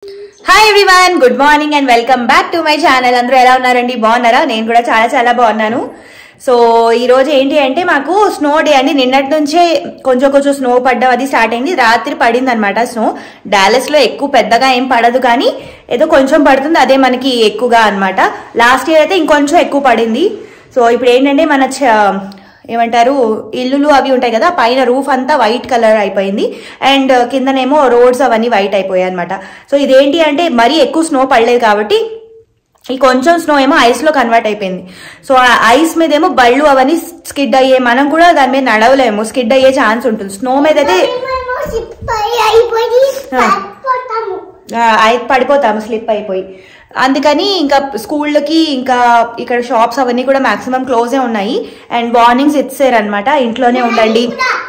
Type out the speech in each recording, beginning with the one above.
Hi everyone good morning and welcome back to my channel అందరూ ఎలా ఉన్నారండి బాగున్నారా నేను కూడా చాలా చాలా బాగున్నాను సో ఈ రోజు ఏంటి అంటే మాకు స్నో డే అండి నిన్నటి నుంచే కొంచెం కొంచెం స్నో పడ్డం అది స్టార్ట్ అయింది రాత్రి పడింది అనమాట స్నో డాలస్ లో ఎక్కువ పెద్దగా ఏం పడదు కానీ ఏదో కొంచెం పడుతుంది అదే మనకి ఎక్కువగా అన్నమాట లాస్ట్ ఇయర్ అయితే ఇంకొంచెం ఎక్కువ పడింది సో ఇప్పుడు ఏంటంటే మన చ- ఏమంటారు ఇల్లులు అవి ఉంటాయి కదా పైన రూఫ్ అంతా వైట్ కలర్ అయిపోయింది అండ్ కిందనేమో రోడ్స్ అవన్నీ వైట్ అయిపోయాయి అనమాట సో ఇదేంటి అంటే మరీ ఎక్కువ స్నో పడలేదు కాబట్టి ఈ కొంచెం స్నో ఏమో ఐస్ లో కన్వర్ట్ అయిపోయింది సో ఆ ఐస్ మీద ఏమో బళ్ళు అవన్నీ స్కిడ్ అయ్యే మనం కూడా దాని మీద నడవలేము స్కిడ్ అయ్యే ఛాన్స్ ఉంటుంది స్నో మీద అయితే మేము సిప్ అయిపోయి ఆ. పడిపోతాము ఆ, అయి- పడిపోతాము స్లిప్ అయిపోయి అందుకని ఇంకా స్కూళ్ళకి ఇంకా ఇక్కడ షాప్స్ అవన్నీ కూడా మాక్సిమం క్లోజే ఉన్నాయి అండ్ వార్నింగ్స్ ఇచ్చారు అనమాట ఇంట్లోనే ఉండండి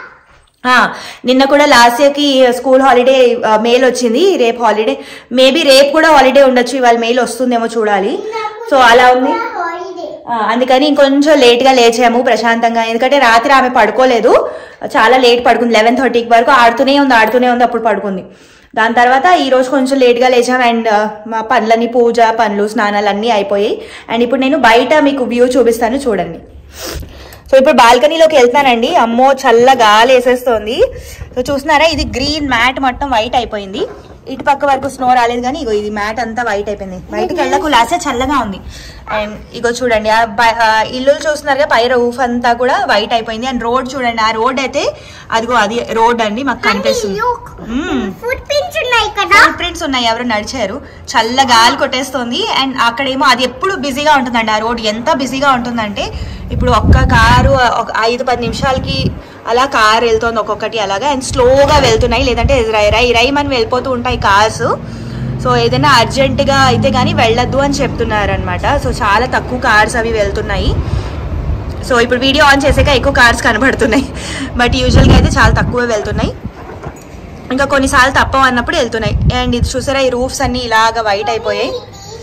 ఆ, నిన్న కూడా లాస్ట్ ఇయర్ కి స్కూల్ హాలిడే మెయిల్ వచ్చింది రేపు హాలిడే మేబీ రేపు కూడా హాలిడే ఉండొచ్చు ఇవాళ మెయిల్ వస్తుందేమో చూడాలి సో అలా ఉంది హాలిడే ఆ, అందుకని ఇంకొంచెం లేట్ గా లేచాము ప్రశాంతంగా ఎందుకంటే రాత్రి ఆమె పడుకోలేదు చాలా లేట్ పడుకుంది లెవెన్ థర్టీకి వరకు ఆడుతూనే ఉంది ఆడుతూనే ఉంది అప్పుడు పడుకుంది దాని తర్వాత ఈ రోజు కొంచెం లేట్ గా లేచాం అండ్ మా పనులని పూజ పనులు స్నానాలు అన్నీ అయిపోయాయి అండ్ ఇప్పుడు నేను బయట మీకు వ్యూ చూపిస్తాను చూడండి సో ఇప్పుడు బాల్కనీలోకి వెళ్తానండి అమ్మో చల్ల గాలి వేసేస్తోంది సో చూస్తున్నారా ఇది గ్రీన్ మ్యాట్ మొత్తం వైట్ అయిపోయింది ఇటు పక్క వరకు స్నో రాలేదు కానీ ఇగో ఇది మ్యాట్ అంతా వైట్ అయిపోయింది బయటకు వెళ్ళకు లాసే చల్లగా ఉంది అండ్ ఇగో చూడండి ఆ బ- ఆ ఇల్లులు చూస్తున్నారుగా పై రూఫ్ అంతా కూడా వైట్ అయిపోయింది అండ్ రోడ్ చూడండి ఆ రోడ్ అయితే అదిగో అది రోడ్ అండి మాకు కనిపిస్తుంది మ్మ్. ఫుడ్ ప్రింట్స్ ఉన్నాయి కదా ఫుట్ ప్రింట్స్ ఉన్నాయి ఎవరు నడిచారు చల్ల గాలి కొట్టేస్తుంది అండ్ అక్కడేమో అది ఎప్పుడు బిజీగా ఉంటుందండి ఆ రోడ్ ఎంత బిజీగా ఉంటుందంటే ఇప్పుడు ఒక్క కారు ఒక ఐదు పది నిమిషాలకి అలా కార్ వెళ్తుంది ఒక్కొక్కటి అలాగా అండ్ స్లోగా వెళ్తున్నాయి లేదంటే రై రై రైమని వెళ్ళిపోతూ ఉంటాయి కార్స్ సో ఏదైనా అర్జెంటుగా అయితే కానీ వెళ్ళొద్దు అని చెప్తున్నారు అనమాట సో చాలా తక్కువ కార్స్ అవి వెళ్తున్నాయి సో ఇప్పుడు వీడియో ఆన్ చేసాక ఎక్కువ కార్స్ కనబడుతున్నాయి బట్ యూజువల్గా అయితే చాలా తక్కువ వెళ్తున్నాయి ఇంకా కొన్నిసార్లు తప్పవు అన్నప్పుడు వెళ్తున్నాయి అండ్ ఇది చూసారా ఈ రూఫ్స్ అన్ని ఇలాగ వైట్ అయిపోయాయి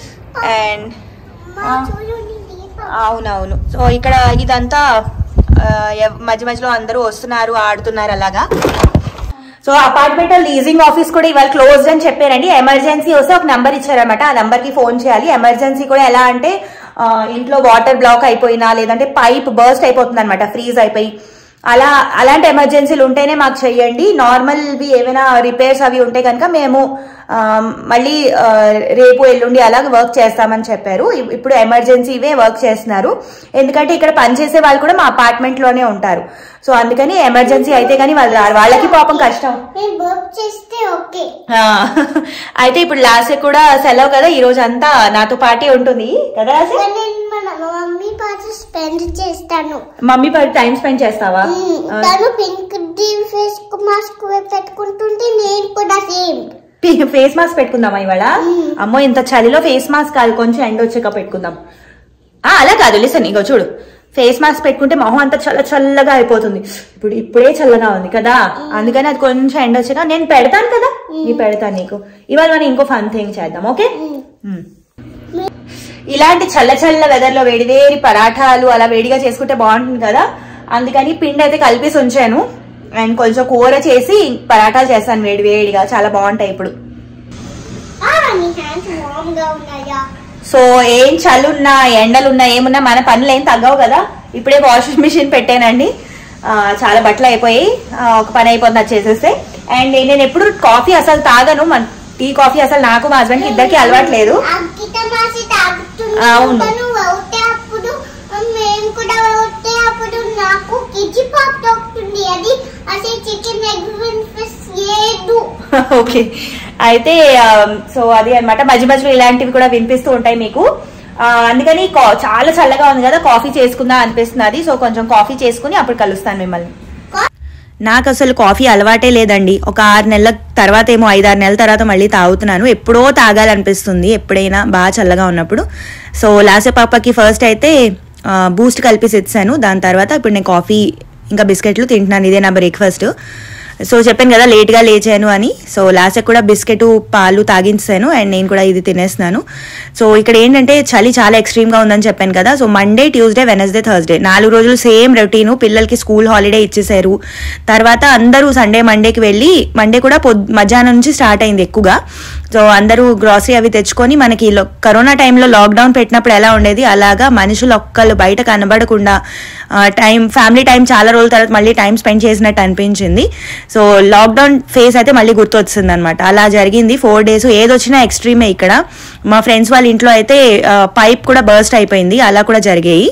అండ్ మా చూడండి దీపం. అవునవును సో ఇక్కడ ఇదంతా ఆ, ఎవ్- మధ్య మధ్యలో అందరూ వస్తున్నారు ఆడుతున్నారు అలాగా సో అపార్ట్మెంట్ లీజింగ్ ఆఫీస్ కూడా ఇవాళ క్లోజ్ అని చెప్పారండి ఎమర్జెన్సీ వస్తే ఒక నంబర్ ఇచ్చారనమాట ఆ నంబర్ కి ఫోన్ చేయాలి ఎమర్జెన్సీ కూడా ఎలా అంటే ఆ, ఇంట్లో వాటర్ బ్లాక్ అయిపోయినా లేదంటే పైప్ బర్స్ట్ అయిపోతుంది అనమాట ఫ్రీజ్ అయిపోయి అలా అలాంటి ఎమర్జెన్సీలు ఉంటేనే మాకు చెయ్యండి నార్మల్వి ఏమైనా రిపేర్స్ అవి ఉంటే కనుక మేము ఆ, మళ్ళీ ఆ, రేపు ఎల్లుండి అలాగ వర్క్ చేస్తామని చెప్పారు ఇప్- ఇప్పుడు ఎమర్జెన్సీవే వర్క్ చేస్తున్నారు ఎందుకంటే ఇక్కడ పనిచేసే వాళ్ళు కూడా మా అపార్ట్మెంట్ లోనే ఉంటారు సో అందుకని ఎమర్జెన్సీ అయితే కానీ వాళ్ళు రారు వాళ్ళకి పాపం కష్టం మేము వర్క్ చేస్తే ఓకే ఆ, అయితే ఇప్పుడు లాస్ట్ కూడా సెలవు కదా ఈ రోజు అంతా నాతో పాటే ఉంటుంది కదా లాస్ట్ నేను మన మమ్మీ పాట స్పెండ్ చేస్తాను మమ్మీ పాటు టైం స్పెండ్ చేస్తావా మ్మ్. ఆ, తను పింక్ ఫేస్ మాస్క్ పెట్టుకుంటుంటే నేను కూడా సేమ్ పి- ఫేస్ మాస్క్ పెట్టుకుందామా ఇవాళ మ్మ్. అమ్మో ఇంత చలిలో ఫేస్ మాస్క్ కాదు కొంచెం ఎండ వచ్చాక పెట్టుకుందాం ఆ అలా కాదు లిసన్ ఇగో చూడు ఫేస్ మాస్క్ పెట్టుకుంటే మొహం అంతా చల్ల చల్లగా అయిపోతుంది ఇప్పుడు ఇప్పుడే చల్లగా ఉంది కదా అందుకని అది కొంచెం ఎండ వచ్చాక నేను పెడతాను కదా నీ పెడతాను నీకు ఇవాళ మనం ఇంకో ఫన్ థింగ్ చేద్దాం ఓకే మ్మ్. ఇలాంటి చల్ల చల్ల వెదర్ లో వేడి వేడి పరాఠాలు అలా వేడిగా చేసుకుంటే బాగుంటుంది కదా అందుకని పిండి అయితే కలిపేసి ఉంచాను అండ్ కొంచెం కూర చేసి పరాఠాలు చేస్తాను వేడి వేడిగా చాలా బాగుంటాయి ఇప్పుడు నీ హ్యాండ్స్ వామ్ గా ఉన్నాయా సో ఏం చలున్నా ఎండలున్నా ఏమున్నా మన పనులు ఏం తగ్గవు కదా ఇప్పుడే వాషింగ్ మిషన్ పెట్టానండి ఆ, చాలా బట్టలు అయిపోయి ఒక పని అయిపోతుంది అది చేసేస్తే అండ్ నేను ఎప్పుడు కాఫీ అసలు తాగను మన టీ కాఫీ అసలు నాకు మా హస్బెండ్ ఇద్దరికి అలవాట్లేదు అగ్గిట మాసి తాగుతుంది అవును. తను అవుతే అప్పుడు మేము కూడా అవుతే అప్పుడు నాకు కిచి పాప్ తొక్కుతుంది అది అసలు చికెన్ ఎగ్ ఫిష్ ఏదు ఓకే అయితే సో అది అన్నమాట మధ్య మధ్యలో ఇలాంటివి కూడా వినిపిస్తూ ఉంటాయి మీకు ఆ, అందుకని కా- చాలా చల్లగా ఉంది కదా కాఫీ చేసుకుందాం అనిపిస్తున్నది సో కొంచెం కాఫీ చేసుకుని అప్పుడు కలుస్తాను మిమ్మల్ని నాకు అసలు కాఫీ అలవాటే లేదండి ఒక ఆరు నెలల తర్వాత ఏమో ఐదారు నెలల తర్వాత మళ్ళీ తాగుతున్నాను ఎప్పుడో తాగాలనిపిస్తుంది ఎప్పుడైనా బాగా చల్లగా ఉన్నప్పుడు సో లాస్ట్ పాపకి ఫస్ట్ అయితే బూస్ట్ కలిపి ఇచ్చాను దాని తర్వాత ఇప్పుడు నేను కాఫీ ఇంకా బిస్కెట్లు తింటున్నాను ఇదే నా బ్రేక్ఫాస్ట్ సో చెప్పాను కదా లేట్గా లేచాను అని సో లాస్ట్ కూడా బిస్కెట్ పాలు తాగించాను అండ్ నేను కూడా ఇది తినేస్తున్నాను సో ఇక్కడ ఏంటంటే చలి చాలా ఎక్స్ట్రీమ్గా ఉందని చెప్పాను కదా so Monday Tuesday Wednesday Thursday నాలుగు రోజులు సేమ్ రొటీను పిల్లలకి స్కూల్ హాలిడే ఇచ్చేసారు తర్వాత అందరూ సండే మండేకి వెళ్ళి మండే కూడా పొద్ మధ్యాహ్నం నుంచి స్టార్ట్ అయింది ఎక్కువగా సో అందరూ గ్రాసరీ అవి తెచ్చుకొని మనకి లో- కరోనా టైంలో లాక్డౌన్ పెట్టినప్పుడు ఎలా ఉండేది అలాగా మనుషులు ఒక్కళ్ళు బయట కనబడకుండా ఆ, టైం ఫ్యామిలీ టైం చాలా రోజుల తర్వాత మళ్ళీ టైం స్పెండ్ చేసినట్టు అనిపించింది సో లాక్డౌన్ ఫేస్ అయితే మళ్ళీ గుర్తొచ్చింది అనమాట అలా జరిగింది ఫోర్ డేస్ ఏదొచ్చినా ఎక్స్ట్రీమే ఇక్కడ మా ఫ్రెండ్స్ వాళ్ళ ఇంట్లో అయితే పైప్ కూడా బర్స్ట్ అయిపోయింది అలా కూడా జరిగాయి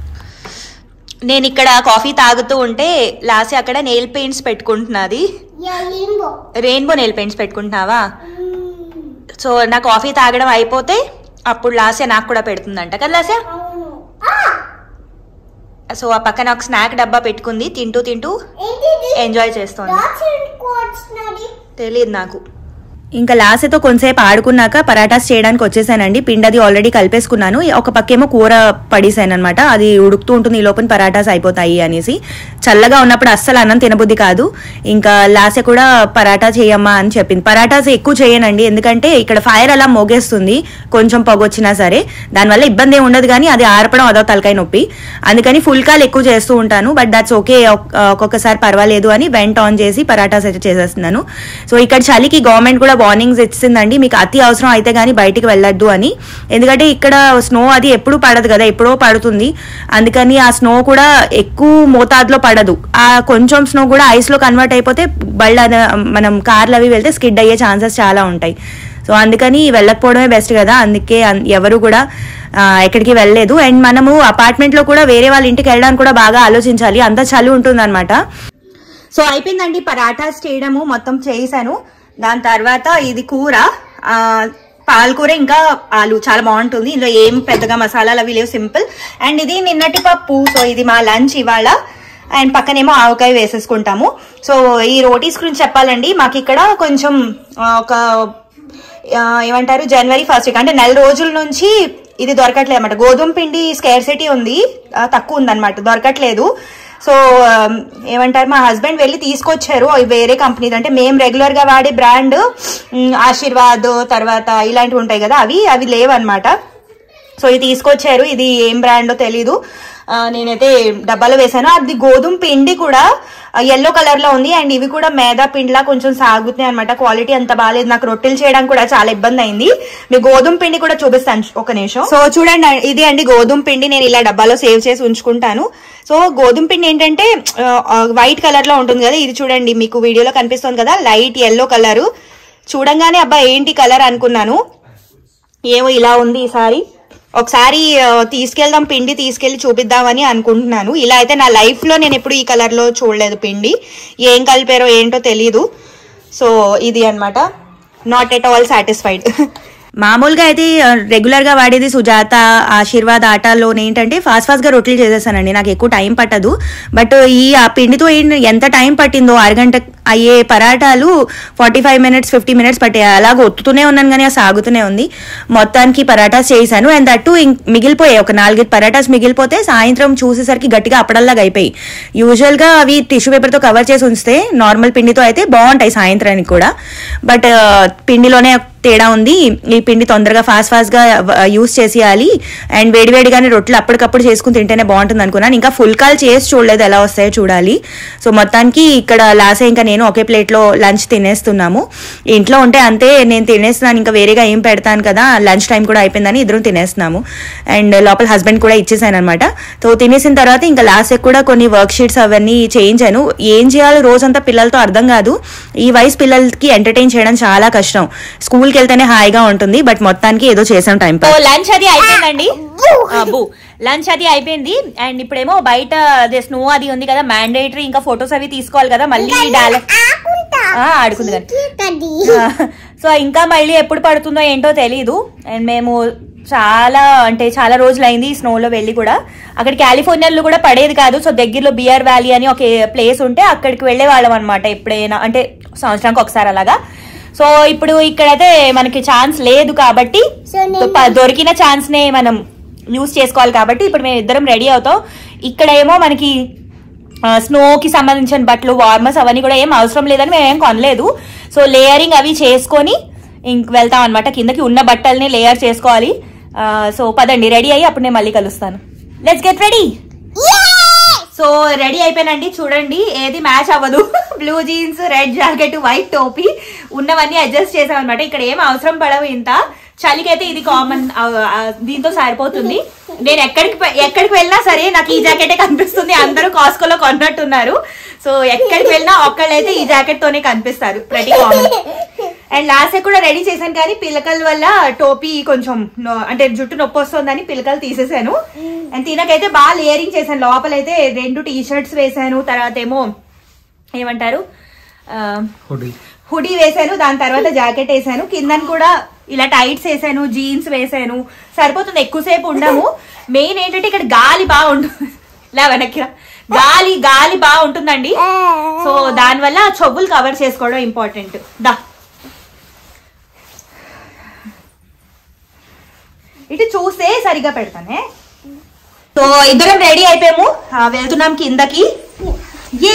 నేను ఇక్కడ కాఫీ తాగుతూ ఉంటే లాస్ట్ అక్కడ నెయిల్ పెయింట్స్ పెట్టుకుంటున్నది యా లింబో రెయిన్బో నెయిల్ పెయింట్స్ పెట్టుకుంటున్నావా సో నా కాఫీ తాగడం అయిపోతే అప్పుడు లాస్య నాకు కూడా పెడుతుందంట కదా లాస్య అవును ఆ సో ఆ పక్కన ఒక స్నాక్ డబ్బా పెట్టుకుంది తింటూ తింటూ ఏంటిది ఎంజాయ్ చేస్తోంది డాట్స్ ఎందుకు వచ్చినది తెలియదు నాకు ఇంకా లాసెతో కొంతసేపు ఆడుకున్నాక పరాటాస్ చేయడానికి వచ్చేసానండి పిండి అది ఆల్రెడీ కలిపేసుకున్నాను ఒక పక్కేమో కూర పడేసాను అనమాట అది ఉడుకుతూ ఉంటుంది ఈ లోపల పరాటాస్ అయిపోతాయి అనేసి చల్లగా ఉన్నప్పుడు అస్సలు అన్నం తినబుద్ధి కాదు ఇంకా లాసె కూడా పరాటా చేయమ్మా అని చెప్పింది పరాటాస్ ఎక్కువ చేయనండి ఎందుకంటే ఇక్కడ ఫైర్ అలా మోగేస్తుంది కొంచెం పొగొచ్చినా సరే దానివల్ల ఇబ్బంది ఏమి ఉండదు కానీ అది ఆర్పడం అదో తలకాయ నొప్పి అందుకని ఫుల్ కాల్ ఎక్కువ చేస్తూ ఉంటాను బట్ దట్స్ ఓకే ఒక్కొక్కసారి పర్వాలేదు అని వెంట్ ఆన్ చేసి పరాటాస్ అయితే చేసేస్తున్నాను సో ఇక్కడ చలికి గవర్నమెంట్ కూడా వార్నింగ్స్ ఇచ్చిందండి మీకు అతి అవసరం అయితే కానీ బయటికి వెళ్ళొద్దు అని ఎందుకంటే ఇక్కడ స్నో అది ఎప్పుడు పడదు కదా ఎప్పుడో పడుతుంది అందుకని ఆ స్నో కూడా ఎక్కువ మోతాదులో పడదు ఆ కొంచెం స్నో కూడా ఐస్ లో కన్వర్ట్ అయిపోతే బళ్ళ మనం కార్లు అవి వెళ్తే స్కిడ్ అయ్యే ఛాన్సెస్ చాలా ఉంటాయి సో అందుకని వెళ్ళకపోవడమే బెస్ట్ కదా అందుకే అన్- ఎవరు కూడా ఆ, ఎక్కడికి వెళ్ళలేదు అండ్ మనము అపార్ట్మెంట్ లో కూడా వేరే వాళ్ళ ఇంటికి వెళ్ళడానికి కూడా బాగా ఆలోచించాలి అంత చలి ఉంటుంది సో అయిపోయిందండి పరాఠాస్ చేయడము మొత్తం చేసాను దాని తర్వాత ఇది కూర ఆ, పాలకూర ఇంకా ఆలు చాలా బాగుంటుంది ఇందులో ఏం పెద్దగా మసాలాలు అవి లేవు సింపుల్ అండ్ ఇది నిన్నటి పప్పు సో ఇది మా లంచ్ ఇవాళ అండ్ పక్కనేమో ఆవకాయ వేసేసుకుంటాము సో ఈ రోటీస్ గురించి చెప్పాలండి మాకు ఇక్కడ కొంచెం ఆ, ఒక ఆ, ఏమంటారు జనవరి ఫస్ట్ వీక్ అంటే నెల రోజుల నుంచి ఇది దొరకట్లేదు అనమాట గోధుమ పిండి స్కేర్సిటీ ఉంది ఆ, తక్కువ ఉందన్నమాట దొరకట్లేదు సో ఆ, ఏమంటారు మా హస్బెండ్ వెళ్ళి తీసుకొచ్చారు అవి వేరే కంపెనీ అంటే మేము రెగ్యులర్ గా వాడే బ్రాండ్ ఉమ్, ఆశీర్వాద్ తర్వాత ఇలాంటివి ఉంటాయి కదా అవి అవి లేవన్నమాట సో ఇది తీసుకొచ్చారు ఇది ఏం బ్రాండో తెలీదు ఆ, నేనైతే డబ్బాలో వేసాను అది గోధుమ పిండి కూడా ఎల్లో కలర్ లో ఉంది అండ్ ఇవి కూడా మేదా పిండిలా కొంచెం సాగుతున్నాయి అనమాట క్వాలిటీ అంత బాగాలేదు నాకు రొట్టెలు చేయడానికి కూడా చాలా ఇబ్బంది అయింది మీకు గోధుమ పిండి కూడా చూపిస్తాను ఒక నిమిషం సో చూడండి ఇది అండి గోధుమ పిండి నేను ఇలా డబ్బాలో సేవ్ చేసి ఉంచుకుంటాను సో గోధుమ పిండి ఏంటంటే వైట్ కలర్ లో ఉంటుంది కదా ఇది చూడండి మీకు వీడియోలో కనిపిస్తుంది కదా లైట్ ఎల్లో కలర్ చూడంగానే అబ్బా ఏంటి కలర్ అనుకున్నాను ఏమో ఇలా ఉంది ఈసారి ఒకసారి ఆ, తీసుకెళ్దాం పిండి తీసుకెళ్లి చూపిద్దామని అనుకుంటున్నాను ఇలా అయితే నా లైఫ్ లో నేను ఎప్పుడు ఈ కలర్ లో చూడలేదు పిండి ఏం కలిపారో ఏంటో తెలీదు సో ఇది అన్నమాట నాట్ ఎట్ ఆల్ సాటిస్ఫైడ్ మామూలుగా అయితే రెగ్యులర్ గా వాడేది సుజాత ఆశీర్వాద్ ఆటాలో ఏంటంటే ఫాస్ట్ ఫాస్ట్ గా రొట్టెలు చేసేసానండి నాకు ఎక్కువ టైం పట్టదు బట్ ఈ ఆ పిండితో ఏంటి ఎంత టైం పట్టిందో అరగంట అయ్యే పరాటాలు forty five minutes fifty minutes పట్టాయి అలాగ ఒత్తుతూనే ఉన్నాను కానీ అది సాగుతూనే ఉంది మొత్తానికి పరాటాస్ చేశాను అండ్ దట్టు మిగిలిపోయాయి ఒక నాలుగైదు పరాటాస్ మిగిలిపోతే సాయంత్రం చూసేసరికి గట్టిగా అప్పడల్లాగా అయిపోయి యూజువల్ గా అవి టిష్యూ పేపర్ తో కవర్ చేసి ఉంచితే నార్మల్ పిండితో అయితే బాగుంటాయి సాయంత్రానికి కూడా బట్ పిండిలోనే తేడా ఉంది ఈ పిండి తొందరగా ఫాస్ట్ ఫాస్ట్ గా యూస్ చేసేయాలి అండ్ వేడివేడిగానే రొట్టెలు అప్పటికప్పుడు చేసుకుని తింటేనే బాగుంటుంది అనుకున్నాను ఇంకా ఫుల్ కాల్ చేసి చూడలేదు ఎలా వస్తాయో చూడాలి సో మొత్తానికి ఇక్కడ లాసే ఇంకా నేను ఒకే ప్లేట్ లో లంచ్ తినేస్తున్నాము ఇంట్లో ఉంటే అంతే నేను తినేస్తున్నాను ఇంకా వేరేగా ఏం పెడతాను కదా లంచ్ టైం కూడా అయిపోయిందని ఇద్దరం తినేస్తున్నాము అండ్ లోపల హస్బెండ్ కూడా ఇచ్చేసాను అనమాట సో తినేసిన తర్వాత ఇంకా లాస్ట్ కూడా కొన్ని వర్క్ షీట్స్ అవన్నీ చేయించాను ఏం చేయాలో రోజంతా పిల్లలతో అర్థం కాదు ఈ వయసు పిల్లలకి ఎంటర్టైన్ చేయడం చాలా కష్టం స్కూల్కి వెళ్తేనే హాయిగా ఉంటుంది బట్ మొత్తానికి ఏదో చేసాం టైం లంచ్ అది అయిపోయిందండి అబ్బు లంచ్ అది అయిపోయింది అండ్ ఇప్పుడేమో బయట అదే స్నో అది ఉంది కదా మ్యాండేటరీ ఇంకా ఫొటోస్ అవి తీసుకోవాలి కదా మళ్ళీ డాల ఆకుంటా ఆ, ఆడుకుంది కదా కది సో ఇంకా మళ్ళీ ఎప్పుడు పడుతుందో ఏంటో తెలీదు అండ్ మేము చాలా అంటే చాలా రోజులు అయింది ఈ స్నోలో వెళ్ళి కూడా అక్కడ కాలిఫోర్నియాలో కూడా పడేది కాదు సో దగ్గరలో బియర్ వ్యాలీ అని ఒక ప్లేస్ ఉంటే అక్కడికి వెళ్ళే వాళ్ళం అనమాట ఎప్పుడైనా అంటే సంవత్సరానికి ఒకసారి అలాగా సో ఇప్పుడు ఇక్కడైతే మనకి ఛాన్స్ లేదు కాబట్టి సో నేను- ప- దొరికిన ఛాన్స్ నే మనం యూస్ చేసుకోవాలి కాబట్టి ఇప్పుడు మేము ఇద్దరం రెడీ అవుతాం ఇక్కడ ఏమో మనకి స్నో కి సంబంధించిన బట్టలు వార్మర్స్ అవన్నీ కూడా ఏం అవసరం లేదని మేము ఏం కొనలేదు సో లేయరింగ్ అవి చేసుకొని ఇంక వెళ్తాం అనమాట కిందకి ఉన్న బట్టల్ని లేయర్ చేసుకోవాలి సో పదండి రెడీ అయ్యి అప్పుడు నేను మళ్ళీ కలుస్తాను let's get ready so ready అయిపోయానండి చూడండి ఏది మ్యాచ్ అవ్వదు blue jeans red jacket white టోపీ ఉన్నవన్నీ అడ్జస్ట్ చేసాం అనమాట ఇక్కడ ఏం అవసరం పడవు ఇంత చలికైతే ఇది కామన్ దీంతో సరిపోతుంది నేను ఎక్కడికి పె- ఎక్కడికి వెళ్ళినా సరే నాకు ఈ జాకెటే కనిపిస్తుంది అందరూ కాస్కోలో కొన్నట్టున్నారు సో ఎక్కడికి వెళ్ళినా ఒక్కళ్ళైతే ఈ జాకెట్ తోనే కనిపిస్తారు ప్రతి కామన్ అండ్ లాస్ట్ కూడా రెడీ చేశాను కానీ పిలకల వల్ల టోపీ కొంచెం నో- అంటే జుట్టు నొప్పి వస్తుందని పిలకలు తీసేసాను అండ్ తినకైతే బాగా లేయరింగ్ చేశాను లోపలైతే రెండు టీ షర్ట్స్ వేసాను తర్వాత ఏమో ఏమంటారు హుడీ హుడీ వేసాను దాని తర్వాత జాకెట్ వేసాను కిందన కూడా ఇలా టైట్స్ వేసాను జీన్స్ వేసాను సరిపోతుంది ఎక్కువసేపు ఉండము మెయిన్ ఏంటంటే ఇక్కడ గాలి బాగుంటుంది ఇలా వెనక్కి రా. గాలి గాలి బాగుంటుందండి సో దానివల్ల చెవులు కవర్ చేసుకోవడం ఇంపార్టెంట్ దా ఇటు చూస్తే సరిగా పెడతానే సో ఇద్దరం రెడీ అయిపోయాము ఆ, వెళ్తున్నాం కిందకి ఏ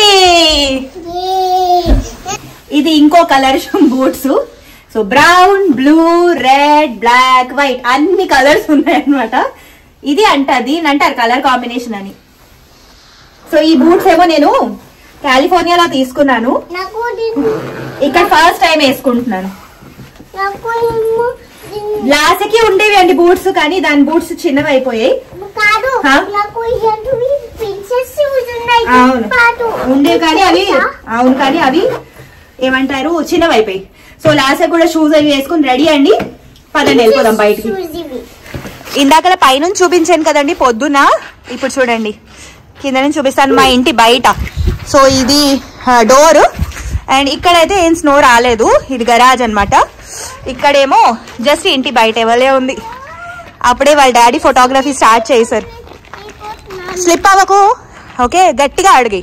ఇది ఇంకో colour boots so brown blue red black white అన్ని కలర్స్ ఉన్నాయి అన్నమాట ఇది అంట దీని అంటారు కలర్ కాంబినేషన్ అని సో ఈ బూట్స్ ఏమో నేను కాలిఫోర్నియాలో తీసుకున్నాను నాకు దీన్ని ఇక్కడ ఫస్ట్ టైం వేసుకుంటున్నాను నాకు ఏమో దీన్ని లాస్ట్ కి ఉండేవి అండి బూట్స్ కానీ దాని బూట్స్ చిన్నవి అయిపోయాయి కాదు హా? నాకు ఇలాంటివి ప్రిన్సెస్ షూస్ ఉన్నాయి అవును కాదు ఉండేవి కానీ అవి అవును కానీ అవి ఏమంటారు చిన్నవి అయిపోయి సో లాస్ట్ కూడా షూస్ అవి వేసుకుని రెడీ అండి పదండి వెళ్ళిపోదాం బయటికి షూస్ ఇవి ఇందాక పైనుంచి చూపించాను కదండి పొద్దున ఇప్పుడు చూడండి కింద నుంచి చూపిస్తాను మా ఇంటి బయట సో ఇది డోర్ అండ్ ఇక్కడైతే ఏం స్నో రాలేదు ఇది గరాజ్ అన్నమాట ఇక్కడేమో జస్ట్ ఇంటి బయట ఎవరే ఉంది అప్పుడే వాళ్ళ డాడీ ఫోటోగ్రఫీ స్టార్ట్ చేశారు స్లిప్ అవ్వకు ఓకే గట్టిగా అడిగి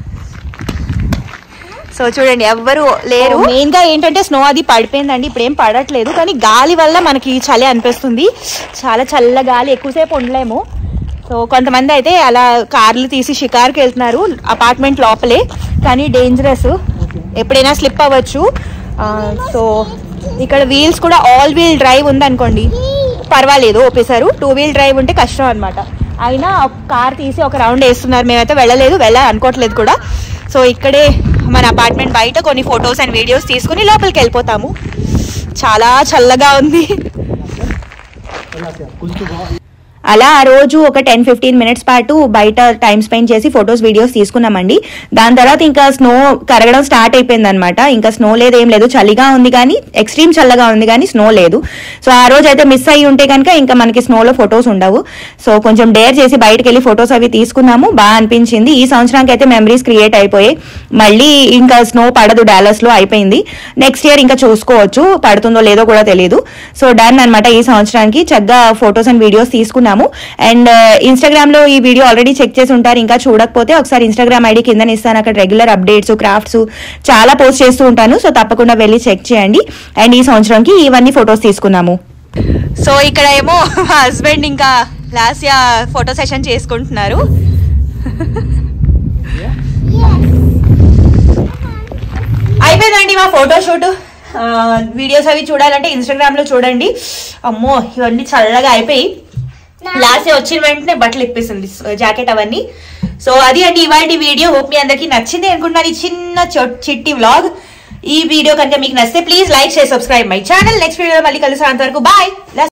సో చూడండి ఎవ్వరు లేరు మెయిన్ గా ఏంటంటే స్నో అది పడిపోయిందండి ఇప్పుడు ఏం పడట్లేదు కానీ గాలి వల్ల మనకి చలి అనిపిస్తుంది చాలా చల్ల గాలి ఎక్కువసేపు ఉండలేము సో కొంతమంది అయితే అలా కార్లు తీసి షికార్కి వెళ్తున్నారు అపార్ట్మెంట్ లోపలే కానీ డేంజరస్ ఎప్పుడైనా స్లిప్ అవ్వచ్చు ఆ, సో ఇక్కడ వీల్స్ కూడా ఆల్ వీల్ డ్రైవ్ ఉందనుకోండి పర్వాలేదు ఒప్పేశారు టూ వీల్ డ్రైవ్ ఉంటే కష్టం అనమాట అయినా కార్ తీసి ఒక రౌండ్ వేస్తున్నారు మేమైతే వెళ్ళలేదు వెళ్ళాలి అనుకోవట్లేదు కూడా సో ఇక్కడే మన అపార్ట్మెంట్ బయట కొన్ని ఫొటోస్ అండ్ వీడియోస్ తీసుకుని లోపలికి వెళ్ళిపోతాము చాలా చల్లగా ఉంది అలా ఆ రోజు ఒక టెన్ ఫిఫ్టీన్ మినిట్స్ పాటు బయట టైం స్పెండ్ చేసి ఫొటోస్ వీడియోస్ తీసుకున్నామండి దాని తర్వాత ఇంకా స్నో కరగడం స్టార్ట్ అయిపోయింది అనమాట ఇంకా స్నో లేదు ఏం లేదు చలిగా ఉంది కానీ ఎక్స్ట్రీమ్ చల్లగా ఉంది కానీ స్నో లేదు సో ఆ రోజు అయితే మిస్ అయ్యి ఉంటే కనుక ఇంకా మనకి స్నోలో ఫొటోస్ ఉండవు సో కొంచెం డేర్ చేసి బయటకు వెళ్ళి ఫొటోస్ అవి తీసుకున్నాము బాగా అనిపించింది ఈ సంవత్సరానికి అయితే మెమరీస్ క్రియేట్ అయిపోయాయి మళ్ళీ ఇంకా స్నో పడదు డాలస్ లో అయిపోయింది నెక్స్ట్ ఇయర్ ఇంకా చూసుకోవచ్చు పడుతుందో లేదో కూడా తెలియదు సో డన్ అన్నమాట ఈ సంవత్సరానికి చక్కగా ఫొటోస్ అండ్ వీడియోస్ తీసుకున్నాము అండ్ ఇన్స్టాగ్రామ్ లో ఈ వీడియో ఆల్రెడీ చెక్ చేసి ఉంటారు ఇంకా చూడకపోతే ఒకసారి ఇన్స్టాగ్రామ్ ఐడి కింద ఇస్తాను అక్కడ రెగ్యులర్ అప్డేట్స్ క్రాఫ్ట్స్ చాలా పోస్ట్ చేస్తూ ఉంటాను సో తప్పకుండా వెళ్ళి చెక్ చేయండి అండ్ ఈ సంవత్సరంకి ఇవన్నీ ఫొటోస్ తీసుకున్నాము సో ఇక్కడ ఏమో మా హస్బెండ్ ఇంకా లాస్ట్ ఇయర్ ఫోటో సెషన్ చేసుకుంటున్నారు అయిపోయిందండి మా ఫోటో షూట్ వీడియోస్ అవి చూడాలంటే ఇన్స్టాగ్రామ్ లో చూడండి అమ్మో ఇవన్నీ చల్లగా అయిపోయి లాస్ట్ వచ్చిన వెంటనే బట్టలు ఇప్పేసింది జాకెట్ అవన్నీ సో అది అండి ఇవాళ వీడియో హోప్ మీ అందరికి నచ్చింది అనుకుంటున్నాను ఈ చిన్న చొ- చిట్టి వ్లాగ్ ఈ వీడియో కనుక మీకు నచ్చితే please like share subscribe my channel next video మళ్ళీ కలుస్తాను అంతవరకు బాయ్